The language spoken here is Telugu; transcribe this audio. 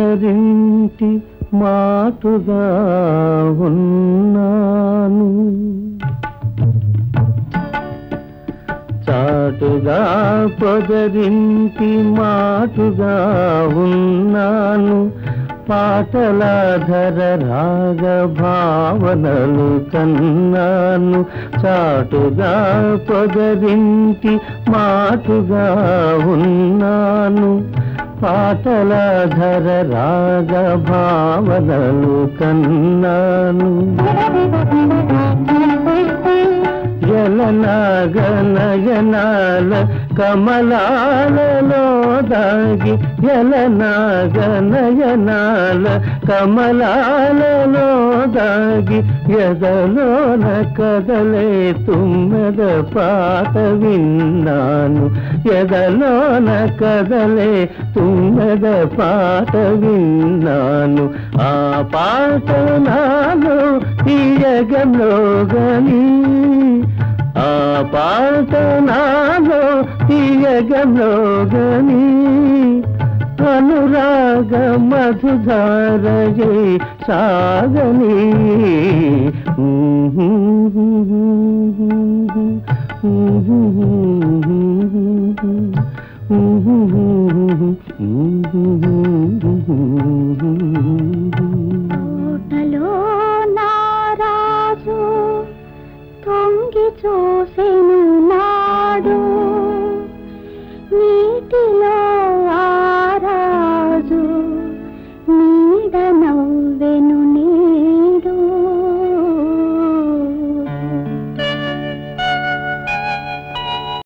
పొదరింటి మాటుగా ఉన్నాను చాటుగా పొదరింటి మాటుగా ఉన్నాను పాటల ధర రాగ భావనలు కన్నాను చాటుగా పొదరింటి మాటుగా ఉన్నాను పాటల ధర రాగ భావనలు కన్నాను జలనాగనయనాల కమలాలలో దాగి జలనాగనయనాల కమలాలలో దాగి ఎదలోన కదలే తుమ్మెద పాట విన్నాను ఎదలోన కదలే తుమ్మెద పాట విన్నాను ఆ పాట నాలో తీయగలోగని ఆ పాట నాలో తీయగలోగని అనురాగ మధుధారయే సాగని కోటలో నారాజు తొంగి చూస్తున్నాడు